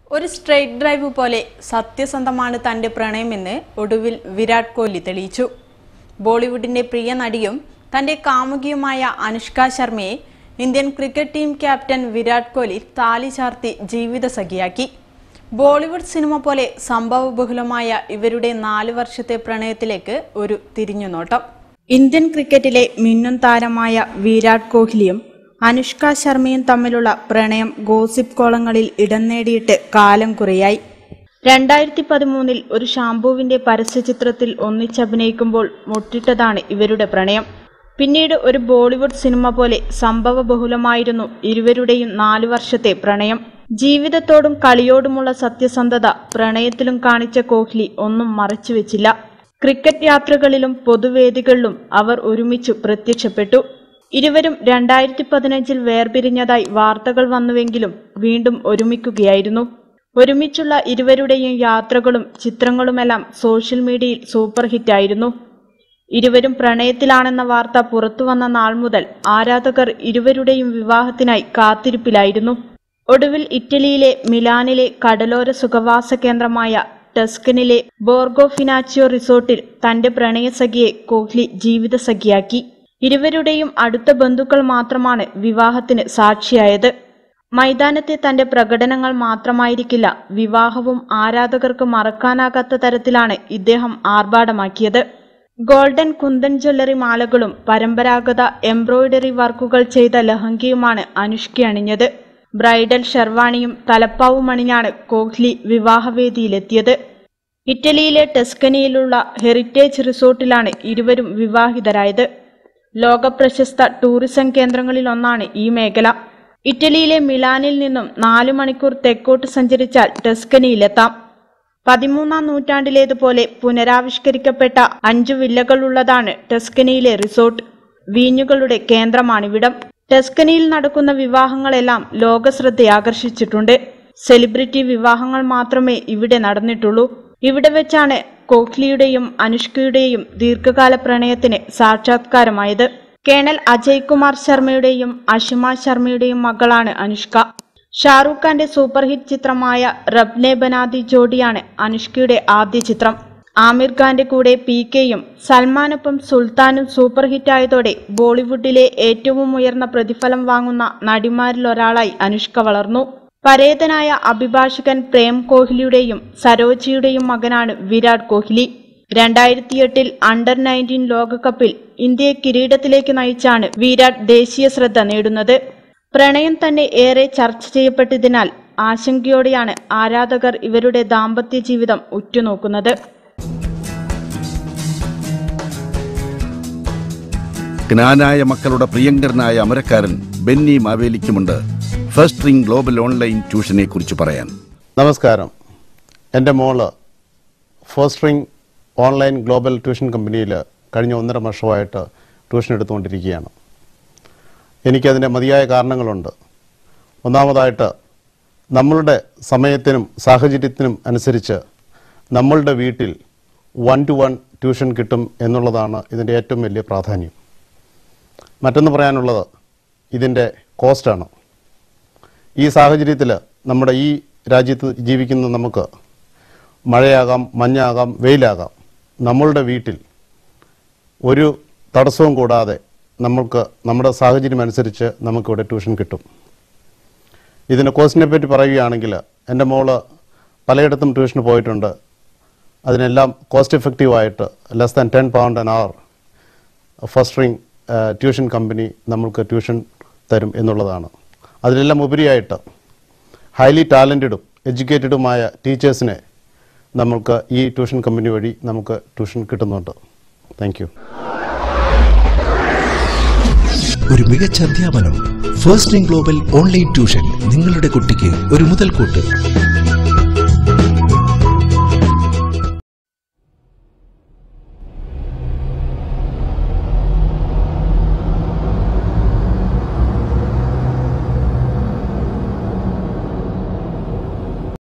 ഒരു straight drive പോലെ സത്യസന്ധമാണ് തന്റെ പ്രണയമെന്ന് ഒടുവിൽ വിരാട് കോഹ്ലി തെളിയിച്ചു ബോളിവുഡിന്റെ പ്രിയ നടിയും തന്റെ കാമുകിയുമായ അനുഷ്ക ശർമ്മയെ Indian cricket team captain Virat Kohli താലി ചാർത്തി ജീവിത സഖിയാക്കി ബോളിവുഡ് സിനിമ പോലെ സംഭവബഹുലമായ ഇവരുടെ നാല് വർഷത്തെ പ്രണയത്തിലേക്ക് ഒരു തിരിഞ്ഞുനോട്ടം ഇന്ത്യൻ ക്രിക്കറ്റിലെ മിന്നും താരമായ വിരാട് കോഹ്ലിയും അനുഷ്ക ശർമ്മയും തമ്മിലുള്ള പ്രണയം ഗോസിപ്പ് കോളങ്ങളിൽ ഇടം നേടിയിട്ട് കാലം കുറയായി രണ്ടായിരത്തി പതിമൂന്നിൽ ഒരു ഷാംപൂവിന്റെ പരസ്യചിത്രത്തിൽ ഒന്നിച്ചഭിനയിക്കുമ്പോൾ മുട്ടിട്ടതാണ് ഇവരുടെ പ്രണയം പിന്നീട് ഒരു ബോളിവുഡ് സിനിമ പോലെ സംഭവബഹുലമായിരുന്നു ഇരുവരുടെയും നാലു വർഷത്തെ പ്രണയം ജീവിതത്തോടും കളിയോടുമുള്ള സത്യസന്ധത പ്രണയത്തിലും കാണിച്ച കോഹ്ലി ഒന്നും മറച്ചുവെച്ചില്ല ക്രിക്കറ്റ് യാത്രകളിലും പൊതുവേദികളിലും അവർ ഒരുമിച്ചു പ്രത്യക്ഷപ്പെട്ടു ഇരുവരും രണ്ടായിരത്തി പതിനഞ്ചിൽ വേർപിരിഞ്ഞതായി വാർത്തകൾ വന്നുവെങ്കിലും വീണ്ടും ഒരുമിക്കുകയായിരുന്നു ഒരുമിച്ചുള്ള ഇരുവരുടെയും യാത്രകളും ചിത്രങ്ങളുമെല്ലാം സോഷ്യൽ മീഡിയയിൽ സൂപ്പർ ഹിറ്റായിരുന്നു ഇരുവരും പ്രണയത്തിലാണെന്ന വാർത്ത പുറത്തുവന്ന നാൾ മുതൽ ആരാധകർ ഇരുവരുടെയും വിവാഹത്തിനായി കാത്തിരിപ്പിലായിരുന്നു ഒടുവിൽ ഇറ്റലിയിലെ മിലാനിലെ കടലോര സുഖവാസ കേന്ദ്രമായ ടസ്കനിലെ ബോർഗോ ഫിനാച്ചിയോ റിസോർട്ടിൽ തന്റെ പ്രണയസഖിയെ കോഹ്ലി ജീവിത സഖിയാക്കി ഇരുവരുടെയും അടുത്ത ബന്ധുക്കൾ മാത്രമാണ് വിവാഹത്തിന് സാക്ഷിയായത് മൈതാനത്തെ തന്റെ പ്രകടനങ്ങൾ മാത്രമായിരിക്കില്ല വിവാഹവും ആരാധകർക്ക് മറക്കാനാകാത്ത തരത്തിലാണ് ഇദ്ദേഹം ആർഭാടമാക്കിയത് ഗോൾഡൻ കുന്തൻ ജ്വല്ലറി മാലകളും പരമ്പരാഗത എംബ്രോയിഡറി വർക്കുകൾ ചെയ്ത ലഹങ്കയുമാണ് അനുഷ്ക അണിഞ്ഞത് ബ്രൈഡൽ ഷെർവാണിയും തലപ്പാവും അണിഞ്ഞാണ് കോഹ്ലി വിവാഹവേദിയിലെത്തിയത് ഇറ്റലിയിലെ ടെസ്കനിയിലുള്ള ഹെറിറ്റേജ് റിസോർട്ടിലാണ് ഇരുവരും വിവാഹിതരായത് ലോകപ്രശസ്ത ടൂറിസം കേന്ദ്രങ്ങളിലൊന്നാണ് ഈ മേഖല ഇറ്റലിയിലെ മിലാനിൽ നിന്നും നാലു മണിക്കൂർ തെക്കോട്ട് സഞ്ചരിച്ചാൽ ടെസ്കനിയിലെത്താം പതിമൂന്നാം നൂറ്റാണ്ടിലേതുപോലെ പുനരാവിഷ്കരിക്കപ്പെട്ട അഞ്ചു വില്ലകളുള്ളതാണ് ടെസ്കനിയിലെ റിസോർട്ട് വീഞ്ഞുകളുടെ കേന്ദ്രമാണിവിടം ടെസ്കനിയിൽ നടക്കുന്ന വിവാഹങ്ങളെല്ലാം ലോകശ്രദ്ധയാകർഷിച്ചിട്ടുണ്ട് സെലിബ്രിറ്റി വിവാഹങ്ങൾ മാത്രമേ ഇവിടെ നടന്നിട്ടുള്ളൂ ഇവിടെ വെച്ചാണ് കോഹ്ലിയുടെയും അനുഷ്കയുടെയും ദീർഘകാല പ്രണയത്തിന് സാക്ഷാത്കാരമായത് കേണൽ അജയ് കുമാർ ശർമ്മയുടെയും അഷിമ ശർമ്മയുടെയും മകളാണ് അനുഷ്ക ഷാറൂഖ് ഖാന്റെ സൂപ്പർ ഹിറ്റ് ചിത്രമായ റബ്നെ ബനാദി ജോഡിയാണ് അനുഷ്കയുടെ ആദ്യ ചിത്രം ആമിർ ഖാന്റെ കൂടെ പി കെയും സൽമാനൊപ്പം സുൽത്താനും സൂപ്പർ ഹിറ്റായതോടെ ബോളിവുഡിലെ ഏറ്റവും ഉയർന്ന പ്രതിഫലം വാങ്ങുന്ന നടിമാരിൽ ഒരാളായി അനുഷ്ക വളർന്നു പരേതനായ അഭിഭാഷകൻ പ്രേം കോഹ്ലിയുടെയും സരോജിയുടെയും മകനാണ് വിരാട് കോഹ്ലി രണ്ടായിരത്തി എട്ടിൽ അണ്ടർ നയൻറ്റീൻ ലോകകപ്പിൽ ഇന്ത്യയെ കിരീടത്തിലേക്ക് നയിച്ചാണ് വിരാട് ദേശീയ ശ്രദ്ധ നേടുന്നത് പ്രണയം തന്നെ ഏറെ ചർച്ച ചെയ്യപ്പെട്ടതിനാൽ ആശങ്കയോടെയാണ് ആരാധകർ ഇവരുടെ ദാമ്പത്യ ജീവിതം ഉറ്റുനോക്കുന്നത് ജ്ഞാനായ മക്കളുടെ പ്രിയങ്കരനായ അമരക്കാരൻ ബെന്നി മാവേലിക്കുമുണ്ട് ഫസ്റ്റ് റിംഗ് ഗ്ലോബൽ ഓൺലൈൻ ട്യൂഷനെ കുറിച്ച് പറയാൻ നമസ്കാരം എൻ്റെ മോള് ഫോസ്റ്ററിംഗ് ഓൺലൈൻ ഗ്ലോബൽ ട്യൂഷൻ കമ്പനിയിൽ കഴിഞ്ഞ ഒന്നര വർഷമായിട്ട് ട്യൂഷൻ എടുത്തുകൊണ്ടിരിക്കുകയാണ് എനിക്കതിൻ്റെ മതിയായ കാരണങ്ങളുണ്ട് ഒന്നാമതായിട്ട് നമ്മളുടെ സമയത്തിനും സാഹചര്യത്തിനും അനുസരിച്ച് നമ്മളുടെ വീട്ടിൽ വൺ ടു വൺ ട്യൂഷൻ കിട്ടും എന്നുള്ളതാണ് ഇതിൻ്റെ ഏറ്റവും വലിയ പ്രാധാന്യം മറ്റൊന്ന് പറയാനുള്ളത് ഇതിൻ്റെ കോസ്റ്റാണ് ഈ സാഹചര്യത്തിൽ നമ്മുടെ ഈ രാജ്യത്ത് ജീവിക്കുന്ന നമുക്ക് മഴയാകാം മഞ്ഞാകാം വെയിലാകാം നമ്മളുടെ വീട്ടിൽ ഒരു തടസ്സവും കൂടാതെ നമ്മൾക്ക് നമ്മുടെ സാഹചര്യം അനുസരിച്ച് നമുക്കിവിടെ ട്യൂഷൻ കിട്ടും ഇതിൻ്റെ കോസ്റ്റിനെ പറ്റി പറയുകയാണെങ്കിൽ എൻ്റെ മോള് പലയിടത്തും ട്യൂഷന് പോയിട്ടുണ്ട് അതിനെല്ലാം കോസ്റ്റ് എഫക്റ്റീവായിട്ട് less than ten pound an hour first ring tuition company നമ്മൾക്ക് ട്യൂഷൻ തരും എന്നുള്ളതാണ് അതിലെല്ലാം ഉപരിയായിട്ട് ഹൈലി ടാലൻറ്റഡും എഡ്യൂക്കേറ്റഡുമായ ടീച്ചേഴ്സിനെ നമുക്ക് ഈ ട്യൂഷൻ കമ്പനി വഴി നമുക്ക് ട്യൂഷൻ കിട്ടുന്നുണ്ട് താങ്ക് യു ഒരു മികച്ച അധ്യാപനം first in global online tuition നിങ്ങളുടെ കുട്ടിക്ക് ഒരു മുതൽക്കൂട്ട്